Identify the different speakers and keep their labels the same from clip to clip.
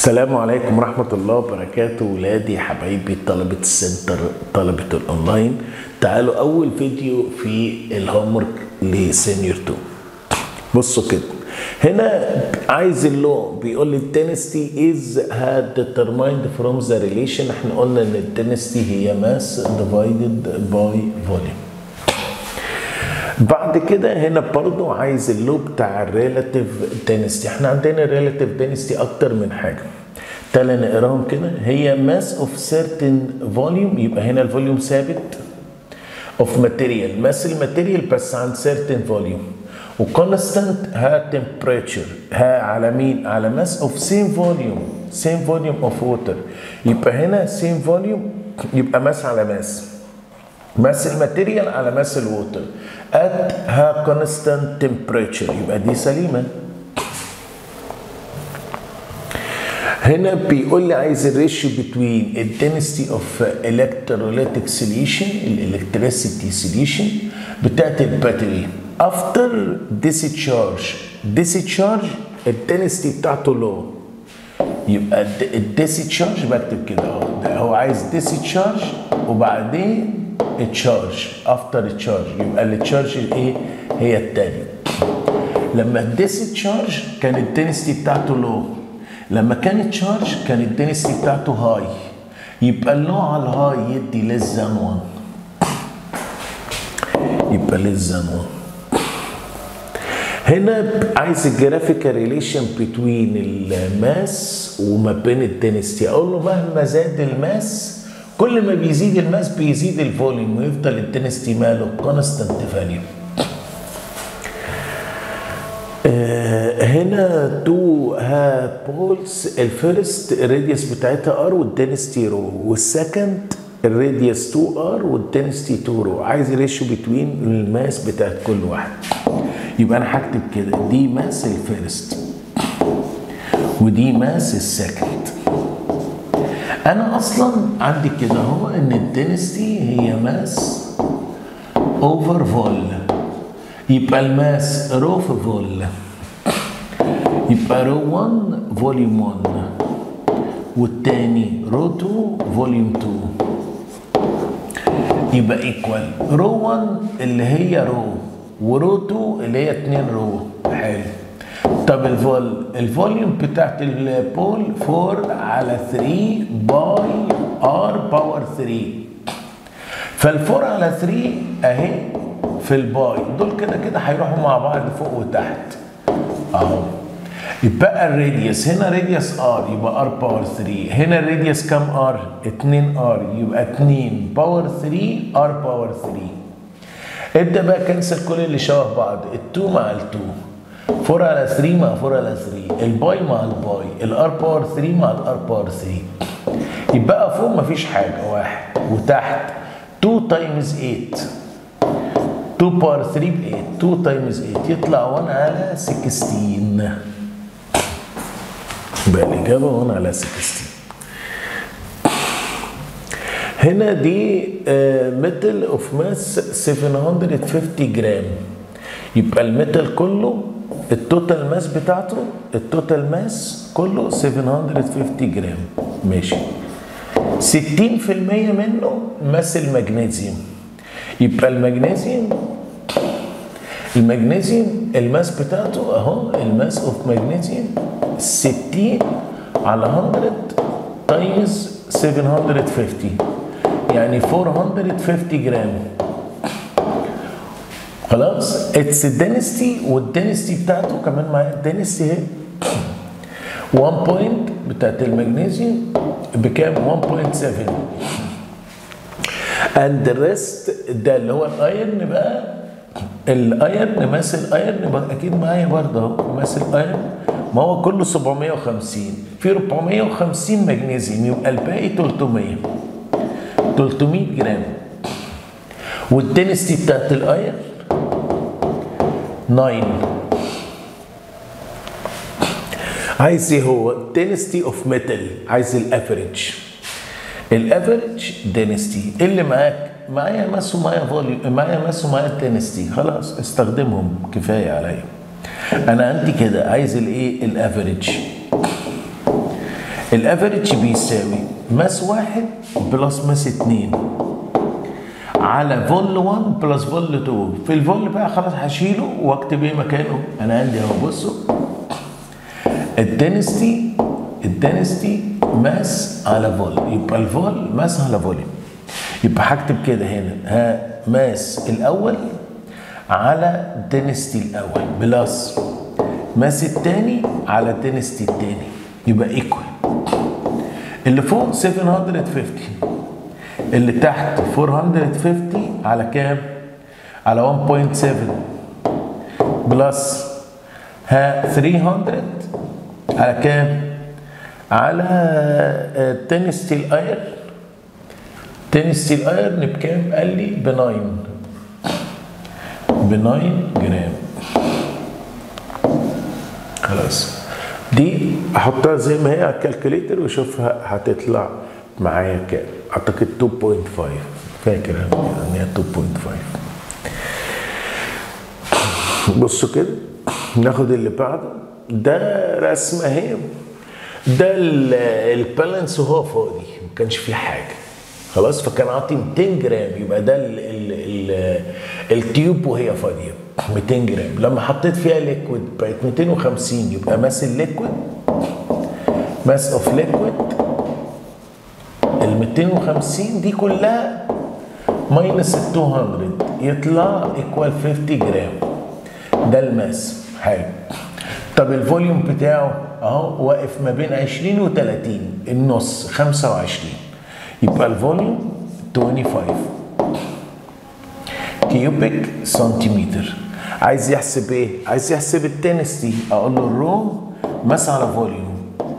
Speaker 1: السلام عليكم ورحمة الله وبركاته ولادي حبايبي طلبة السنتر طلبة الأونلاين تعالوا أول فيديو في الهومورك لسينيور 2 بصوا كده هنا عايز اللو بيقول لي الدينستي از had determined from the relation احنا قلنا ان الدينستي هي ماس divided by volume بعد كده هنا برضو عايز اللو بتاع الريلاتيف دينستي احنا عندنا الريلاتيف دينستي اكتر من حاجه تعالى نقراهم كده هي ماس اوف certain فوليوم يبقى هنا الفوليوم ثابت اوف ماتيريال ماس الماتيريال بس عن certain فوليوم وكونستانت ها تمبريتشر ها على مين على ماس اوف سيم فوليوم سيم فوليوم اوف ووتر يبقى هنا سيم فوليوم يبقى ماس على ماس ماس الماتيريال على ماس الووتر at ها constant temperature يبقى دي سليمه هنا بيقول لي عايز الريشيو بتوين الدنسيتي اوف الكتروليتيك سوليوشن الالكتريسيتي سوليوشن بتاعت الباتري افتر ديسيتشارج ديسيتشارج الدنسيتي بتاعته لو يبقى الديسيتشارج بكتب كده اهو هو عايز ديسيتشارج وبعدين التشارج افتر تشارج يبقى التشارج الايه هي التانية لما الديسيتشارج كان الدنسيتي بتاعته لو لما كان تشارج كان الدنسيتي بتاعته هاي يبقى اللو على الهاي يدي ليس ذان 1 يبقى ليس ذان 1 هنا عايز الجرافيكال ريليشن بتوين الماس وما بين الدنسيتي اقول له مهما زاد الماس كل ما بيزيد الماس بيزيد الفوليوم ويفضل الدنسيتي ماله كونستانت فاليو آه هنا تو ها بولز الفيرست الراديوس بتاعتها ار والدنسيتي رو والسكند الراديوس 2 ار والدنسيتي 2 رو عايز ريشيو بتوين الماس بتاعت كل واحد يبقى انا هكتب كده دي ماس الفيرست ودي ماس السكند انا اصلا عندي كده هو ان الدنسيتي هي ماس اوفر فول يبقى الماس رو في فول يبقى رو 1 فوليوم 1 والتاني رو 2 فوليوم 2 يبقى ايكوال رو 1 اللي هي رو ورو 2 اللي هي 2 رو حلو طب الفول الفوليوم بتاعت البول 4 على 3 باي ار باور 3 فال4 على 3 اهي في الباي دول كده كده هيروحوا مع بعض فوق وتحت اهو يبقى الراديوس هنا راديوس ار يبقى ار باور 3 هنا الراديوس كام ار 2 ار يبقى 2 باور 3 ار باور 3 ابدا بقى كنسل كل اللي شبه بعض ال2 مع ال2 4 على 3 مع 4 على 3 الباي مع الباي الار باور 3 مع الار باور 3 يبقى فوق مفيش حاجه واحد وتحت 2 تايمز 8 2 باور 3 ب 8 2 تايمز 8 يطلع 1 على 16 يبقى الاجابه 1 على 16 هنا دي ميتال اوف ماس 750 جرام يبقى الميتال كله التوتال ماس بتاعته التوتال ماس كله 750 جرام ماشي 60% منه ماس المغنيسيوم يبقى المغنيسيوم المغنيسيوم الماس بتاعته اهو الماس اوف مغنيسيوم 60 على 100 تايمز 750 يعني 450 جرام خلاص اتس الدنستي والدنستي بتاعته كمان معايا الدنستي اهي 1 بوينت بتاعت المغنيسيوم بكام 1.7 اند الريست ده اللي هو الايرن بقى الايرن ماس الايرن بقى اكيد معايا برضه اهو ماس الايرن ما هو كله 750 في 450 مغنيسيوم يبقى الباقي 300 300 جرام والدنستي بتاعت الايرن 9 عايز ايه هو density اوف ميتال عايز الافريج الافريج density اللي معاك معايا ماس ومعايا فوليوم معايا ماس ومعايا density خلاص استخدمهم كفايه عليا انا عندي كده عايز الايه الافريج الافريج بيساوي ماس واحد بلس ماس اتنين على فول 1 بلس فول 2 في الفول بقى خلاص هشيله واكتب ايه مكانه انا عندي اهو بصوا الدنستي الدنستي ماس على فول يبقى الفول ماس على فوليوم يبقى هكتب كده هنا ها ماس الاول على دنستي الاول بلس ماس التاني على دنستي التاني يبقى ايكوال اللي فوق 750 اللي تحت 450 على كام؟ على 1.7 بلس ها 300 على كام؟ على تاني ستيل اير تاني ستيل ايرن بكام؟ قال لي ب 9 ب 9 جرام خلاص دي احطها زي ما هي على الكالكوليتر واشوفها هتطلع معايا كام اعتقد 2.5 فاكر ان هي 2.5 بصوا كده ناخد اللي بعده ده رسمه اهي ده البالانس وهو فاضي ما كانش فيه حاجه خلاص فكان عاطي 200 جرام يبقى ده ال ال ال التيوب وهي فاضيه 200 جرام لما حطيت فيها ليكويد بقت 250 يبقى ماس الليكويد ماس اوف ليكويد ال 250 دي كلها ماينس ال 200 يطلع ايكوال 50 جرام ده الماس حلو طب الفوليوم بتاعه اهو واقف ما بين 20 و 30 النص 25 يبقى الفوليوم 25 كيوبيك سنتيمتر عايز يحسب ايه؟ عايز يحسب التنستي اقول له الرو ماس على فوليوم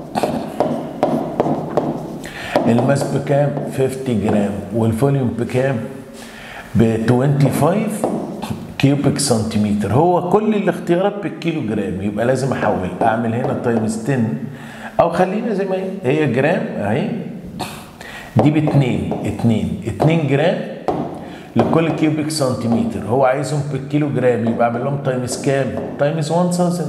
Speaker 1: الماس بكام؟ 50 جرام والفوليوم بكام؟ ب 25 كيوبيك سنتيمتر هو كل الاختيارات بالكيلو جرام يبقى لازم احول اعمل هنا تايمز 10 او خلينا زي ما هي هي جرام اهي دي ب 2 2 2 جرام لكل كيوبيك سنتيمتر هو عايزهم بالكيلو جرام يبقى اعمل لهم تايمز كام؟ تايمز 1000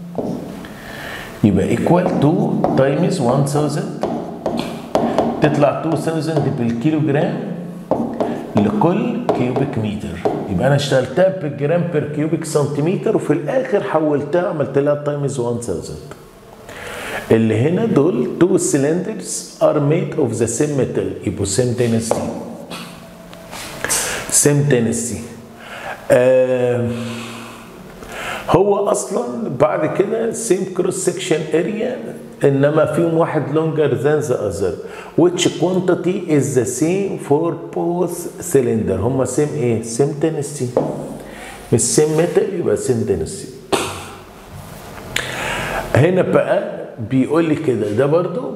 Speaker 1: يبقى ايكوال 2 تايمز 1000 تطلع 2000 بالكيلو جرام لكل كيوبيك متر يبقى انا اشتغلتها بالجرام بير كيوبيك سنتيمتر وفي الاخر حولتها عملت لها تايمز 1000 اللي هنا دول تو cylinders are made of the same metal يبقوا same density same density آه هو اصلا بعد كده same cross section area انما فيهم واحد longer than the other which quantity is the same for both cylinder هما same ايه same density مش same metal يبقى same density هنا بقى بيقول لي كده ده برضو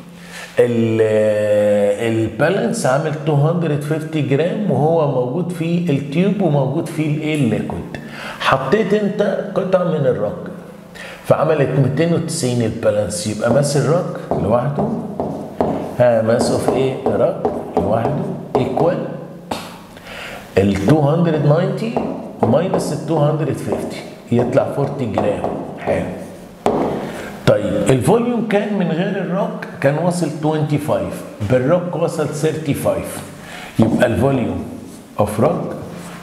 Speaker 1: البالانس عامل 250 جرام وهو موجود فيه التيوب وموجود فيه الايه الليكويد حطيت انت قطعه من الرك فعملت 290 البالانس يبقى ماس الرك لوحده ها ماس اوف ايه رك لوحده ايكوال ال 290 ماينس ال 250 يطلع 40 جرام حلو طيب الفوليوم كان من غير الروك كان واصل 25 بالروك وصل 35 يبقى الفوليوم اوف روك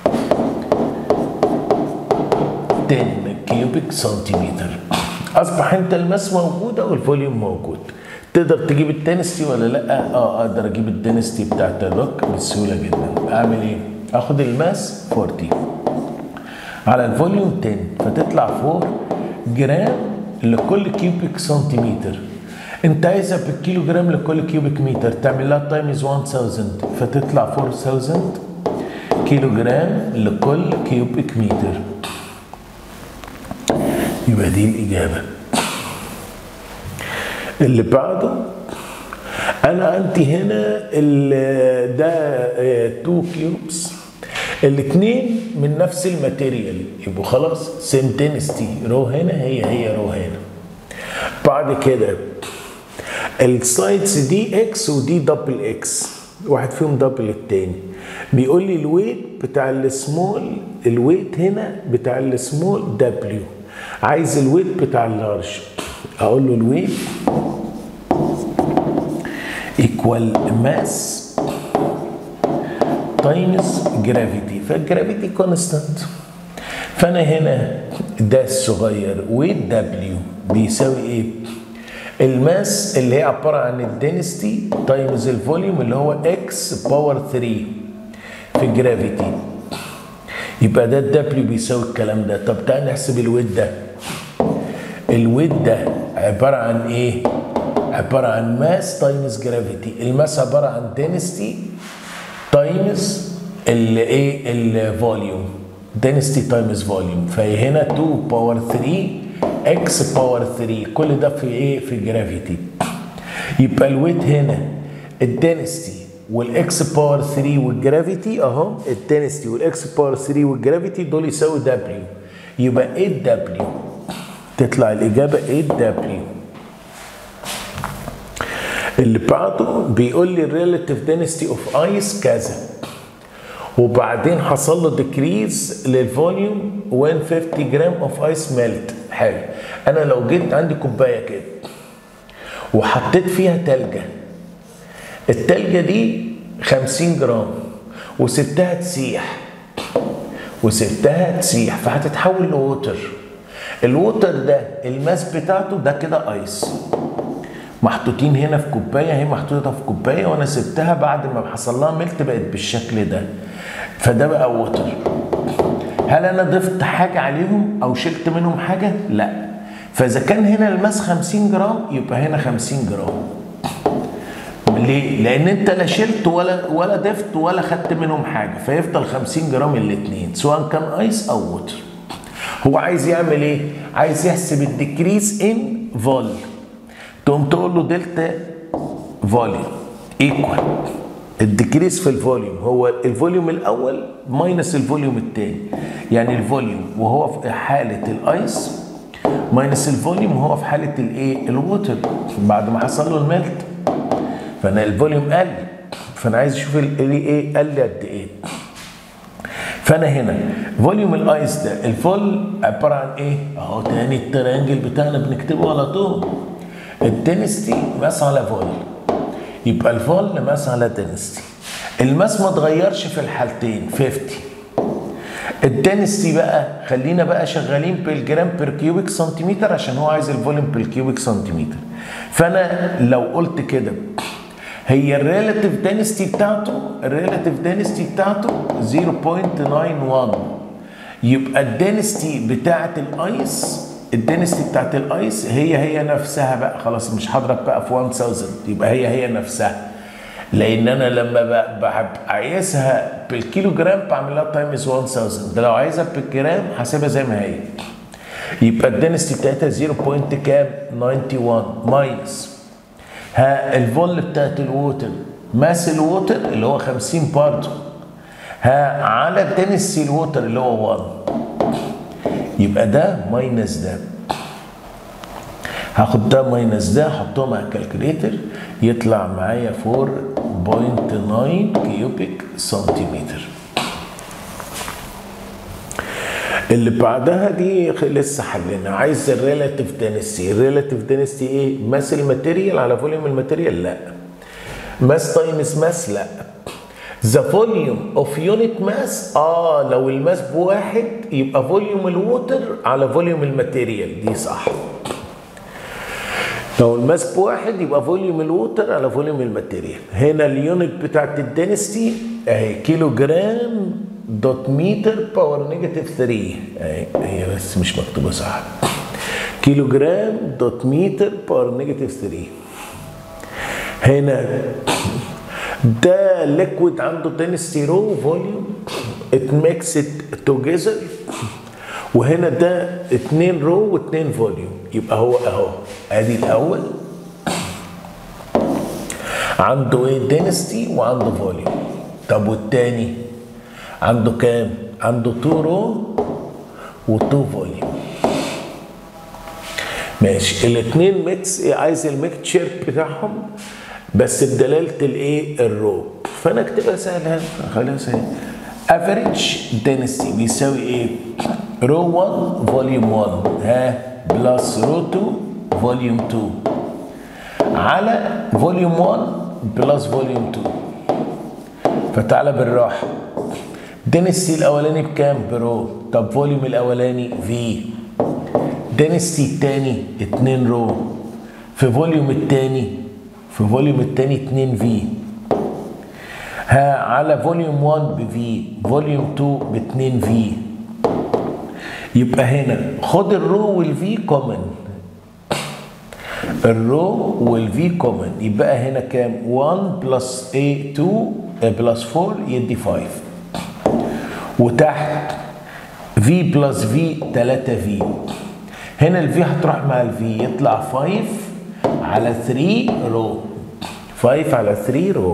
Speaker 1: 10 كيوبيك سنتيمتر اصبح انت الماس موجوده والفوليوم موجود تقدر تجيب الدنستي ولا لا اه اقدر اجيب الدنستي بتاعت الروك بسهوله جدا اعمل ايه اخد الماس 40 على الفوليوم 10 فتطلع 4 جرام لكل كيوبيك سنتيمتر انت عايزها بالكيلو جرام لكل كيوبيك متر تعمل لها تايمز 1000 فتطلع 4000 كيلو جرام لكل كيوبيك متر يبقى دي الإجابة اللي بعده أنا عندي هنا ده 2 كيوبس الاثنين من نفس الماتيريال يبقوا خلاص سيم دينستي رو هنا هي هي رو هنا بعد كده السايدز دي اكس ودي دبل اكس واحد فيهم دبل التاني بيقول لي الويت بتاع السمول الويت هنا بتاع السمول دبليو عايز الويت بتاع اللارج اقول له الويت equal mass تايمز جرافيتي فالجرافيتي كونستانت فانا هنا ده الصغير والدبليو بيساوي ايه؟ الماس اللي هي عباره عن الدنستي تايمز الفوليوم اللي هو اكس باور 3 في الجرافيتي يبقى ده الدبليو بيساوي الكلام ده طب تعال نحسب الويت ده الويت ده عباره عن ايه؟ عباره عن ماس تايمز جرافيتي الماس عباره عن density تايمز الايه الفوليوم density تايمز فوليوم فهي هنا 2 باور 3 اكس باور 3 كل ده في ايه في جرافيتي يبقى الويت هنا الدنستي والاكس باور 3 والجرافيتي اهو الدنستي والاكس باور 3 والجرافيتي دول يساوي دبليو يبقى 8 دبليو تطلع الاجابه 8 دبليو اللي بعده بيقول لي الريلاتيف دينستي اوف ايس كذا وبعدين حصل له ديكريز للفوليوم 150 جرام اوف ايس ميلت حلو انا لو جيت عندي كوبايه كده وحطيت فيها تلجه التلجه دي 50 جرام وسبتها تسيح وسبتها تسيح فهتتحول لووتر الووتر ده الماس بتاعته ده كده ايس محطوطين هنا في كوبايه هي محطوطه في كوبايه وانا سبتها بعد ما حصل لها ملت بقت بالشكل ده فده بقى ووتر هل انا ضفت حاجه عليهم او شلت منهم حاجه لا فاذا كان هنا الماس 50 جرام يبقى هنا 50 جرام ليه؟ لان انت لا شلت ولا ولا ضفت ولا خدت منهم حاجه فيفضل 50 جرام الاثنين سواء كان ايس او ووتر هو عايز يعمل ايه؟ عايز يحسب الديكريز ان فول تقوم تقول له دلتا فوليوم ايكوال الديكريس في الفوليوم هو الفوليوم الاول ماينس الفوليوم الثاني يعني الفوليوم وهو في حاله الايس ماينس الفوليوم وهو في حاله الايه الووتر بعد ما حصل له الميلت فانا الفوليوم قل فانا عايز اشوف الايه قل قد ايه فانا هنا فوليوم الايس ده الفول عباره عن ايه اهو تاني الترينجل بتاعنا بنكتبه على طول الدنستي ماس على فول يبقى الفول ماس على دنستي الماس ما اتغيرش في الحالتين 50 الدنستي بقى خلينا بقى شغالين بالجرام بير كيوبيك سنتيمتر عشان هو عايز الفوليوم بالكيوبيك سنتيمتر فانا لو قلت كده هي الريلاتيف دنستي بتاعته الريلاتيف دنستي بتاعته 0.91 يبقى الدنستي بتاعت الايس الدنستي بتاعت الايس هي هي نفسها بقى خلاص مش هضرب بقى في 1000 يبقى هي هي نفسها لان انا لما ببقى عايزها بالكيلو جرام بعمل لها تايمز 1000 ده لو عايزها بالجرام هسيبها زي ما هي يبقى الدنستي بتاعتها 0. كام 91 ماينس ها الفول بتاعت الووتر ماس الووتر اللي هو 50 برضه ها على الدنستي الووتر اللي هو 1 يبقى ده ماينس ده هاخد ده ماينس ده احطهم على الكالكوليتر يطلع معايا 4.9 كيوبيك سنتيمتر اللي بعدها دي لسه حلنا عايز الريلاتيف دينستي الريلاتيف دينستي ايه ماس الماتيريال على فوليوم الماتيريال لا ماس تايمز ماس لا ذا فوليوم اوف يونت ماس اه لو الماس بواحد يبقى فوليوم الووتر على فوليوم الماتيريال دي صح لو الماس بواحد يبقى فوليوم الووتر على فوليوم الماتيريال هنا اليونت بتاعت الدنستي اهي كيلو جرام دوت متر باور نيجاتيف 3 اهي هي بس مش مكتوبه صح كيلو جرام دوت متر باور نيجاتيف 3 هنا ده ليكويد عنده دنستي رو فوليوم ات ميكس ات توجذر وهنا ده اتنين رو واتنين فوليوم يبقى هو اهو ادي الاول عنده ايه دنستي وعنده فوليوم طب والتاني عنده كام عنده 2 رو و2 فوليوم ماشي الاثنين ميكس إيه عايز الميكتشر بتاعهم بس بدلاله الايه الرو فانا اكتبها سهله خلاص اهي افريج دنسي بيساوي ايه رو 1 فوليوم 1 ها بلس رو 2 فوليوم 2 على فوليوم 1 بلس فوليوم 2 فتعالى بالراحه دينستي الاولاني بكام برو طب فوليوم الاولاني في دينستي الثاني 2 رو في فوليوم الثاني في فوليوم الثاني 2 في ها على فوليوم 1 بفي فوليوم 2 ب 2 في يبقى هنا خد الرو والفي كومن الرو والفي كومن يبقى هنا كام 1 بلس A 2 بلس 4 يدي 5 وتحت في بلس في 3 في هنا الفي هتروح مع الفي يطلع 5 على 3 رو 5 على 3 رو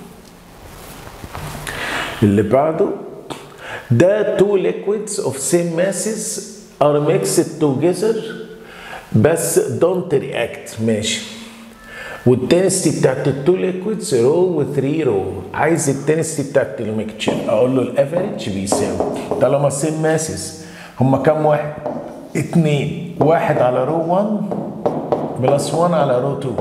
Speaker 1: اللي بعده ده two liquids of same masses are mixed together بس don't react ماشي والتنستي بتاعت التو ليكويدز رو و3 رو عايز التنستي بتاعت الميكتشر اقول له الافريج بيساوي طالما سيم ماسز هما كام واحد؟ اتنين واحد على رو 1 بلس 1 على رو 2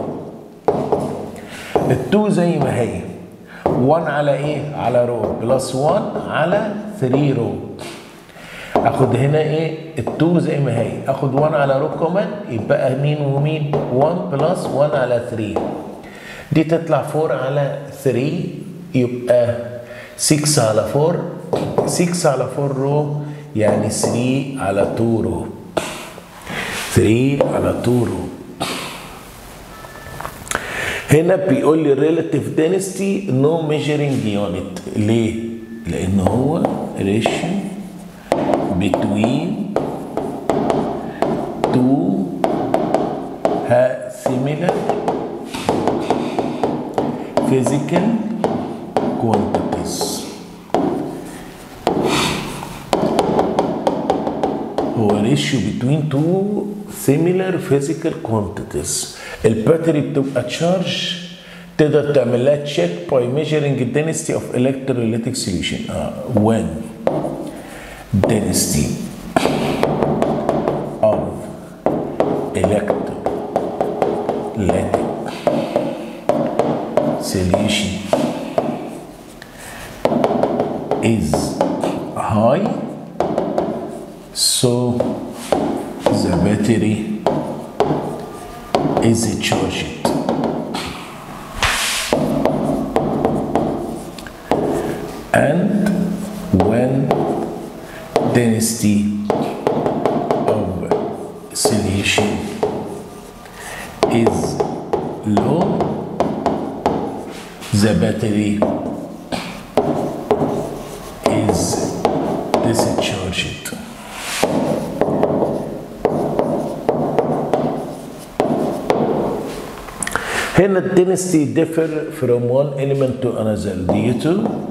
Speaker 1: التو زي ما هي 1 على ايه؟ على رو بلس 1 على 3 رو اخد هنا ايه ال2 زي ما هي اخد 1 على رو كومن يبقى مين ومين 1 بلس 1 على 3 دي تطلع 4 على 3 يبقى 6 على 4 6 على 4 رو يعني 3 على 2 رو 3 على 2 رو هنا بيقول لي relative density no measuring unit ليه؟ لأن هو ratio between two similar physical quantities هو ratio between two similar physical quantities الباتري بتبقى تشارج تقدر تعمل لها تشيك باي measuring the density of electrolytic solution uh, when density of electrolytic solution is high so the battery is charged and when density of solution is low the battery is discharged هنا الدنسity differ from one element to another due to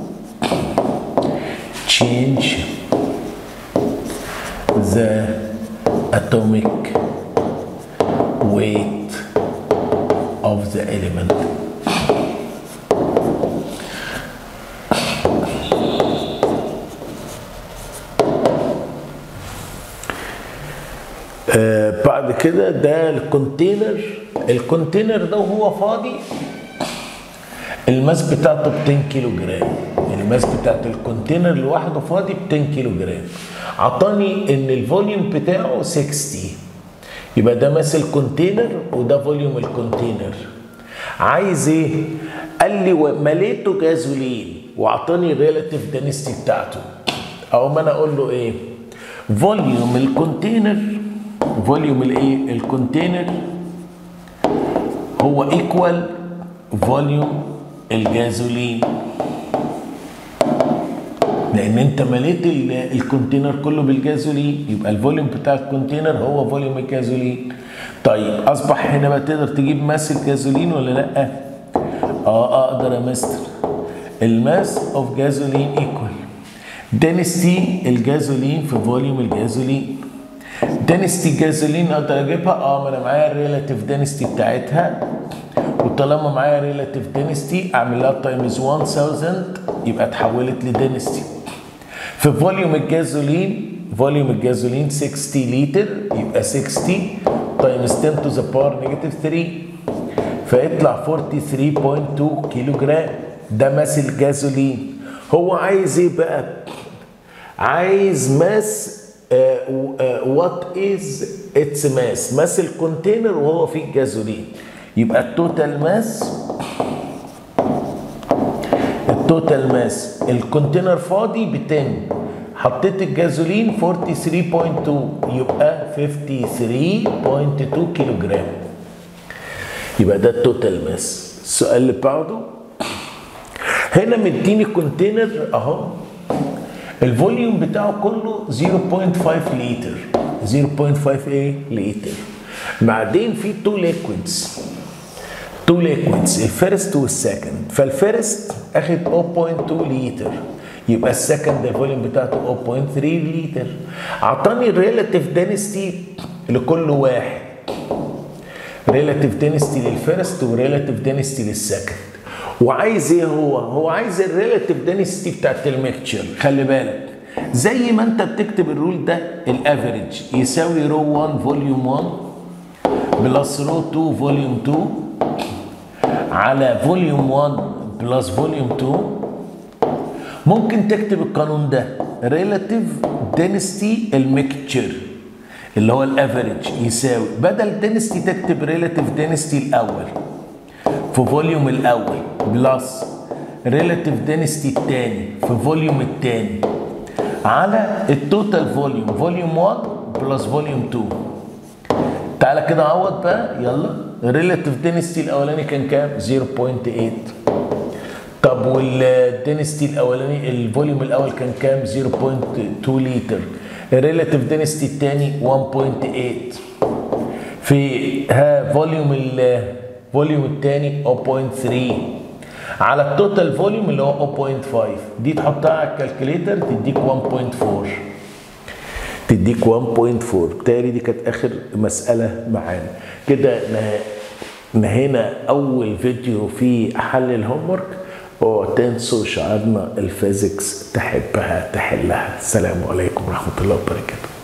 Speaker 1: change the atomic weight of the element. آه بعد كده ده الكونتينر الكونتينر ده وهو فاضي الماس بتاعته ب 10 كيلو جرام الماس بتاعت الكونتينر لوحده فاضي ب 10 كيلو جرام عطاني ان الفوليوم بتاعه 60 يبقى ده ماس الكونتينر وده فوليوم الكونتينر عايز ايه قال لي مليته جازولين واعطاني الريلاتيف دانستي بتاعته او ما انا اقول له ايه فوليوم الكونتينر فوليوم الايه الكونتينر هو ايكوال فوليوم الجازولين لان انت مليت الكونتينر كله بالجازولين يبقى الفوليوم بتاع الكونتينر هو فوليوم الجازولين طيب اصبح هنا بقى تقدر تجيب ماس الجازولين ولا لا اه اقدر امستر الماس اوف جازولين ايكوال دنستي الجازولين في فوليوم الجازولين دنستي الجازولين اقدر اجيبها اه ما انا معايا الريلاتيف دنستي بتاعتها وطالما معايا ريلاتيف دنستي اعمل لها تايمز 1000 يبقى اتحولت لدنستي في فوليوم الجازولين فوليوم الجازولين 60 لتر يبقى 60 تايمز 10 تو ذا باور نيجاتيف 3 فيطلع 43.2 كيلو جرام ده ماس الجازولين هو عايز ايه بقى عايز ماس وات از اتس ماس ماس الكونتينر وهو فيه الجازولين يبقى التوتال ماس التوتال ماس الكونتينر فاضي ب 10 حطيت الجازولين 43.2 يبقى 53.2 كيلو جرام يبقى ده التوتال ماس السؤال اللي بعده هنا مديني كونتينر اهو الفوليوم بتاعه كله 0.5 لتر 0.5 ايه لتر بعدين في تو ليكويدز تو ليكويدز الفيرست والسكند فالفيرست اخد 0.2 لتر يبقى السكند الفوليوم بتاعته 0.3 لتر اعطاني الريلاتيف دينستي لكل واحد ريلاتيف دينستي للفيرست وريلاتيف دينستي للسكند وعايز ايه هو؟ هو عايز الريلاتيف دينستي بتاعت الميكتشر خلي بالك زي ما انت بتكتب الرول ده الافريج يساوي رو 1 فوليوم 1 بلس رو 2 فوليوم 2 على فوليوم 1 بلس فوليوم 2 ممكن تكتب القانون ده ريلاتيف دينستي الميكتشر اللي هو الافريج يساوي بدل دينستي تكتب ريلاتيف دينستي الاول في فوليوم الاول بلس ريلاتيف دينستي الثاني في فوليوم الثاني على التوتال فوليوم فوليوم 1 بلس فوليوم 2 تعالى كده عوض بقى يلا ريلاتيف دينستي الاولاني كان كام 0.8 طب والدينستي الاولاني الفوليوم الاول كان كام 0.2 لتر الريلاتيف دينستي الثاني 1.8 في ها فوليوم الفوليوم الثاني 0.3 على التوتال فوليوم اللي هو 0.5 دي تحطها على الكالكوليتر تديك 1.4 تديك 1.4 بالتالي دي كانت اخر مساله معانا كده نهينا اول فيديو في حل الهوم ورك وتنسوا شعارنا الفيزيكس تحبها تحلها السلام عليكم ورحمه الله وبركاته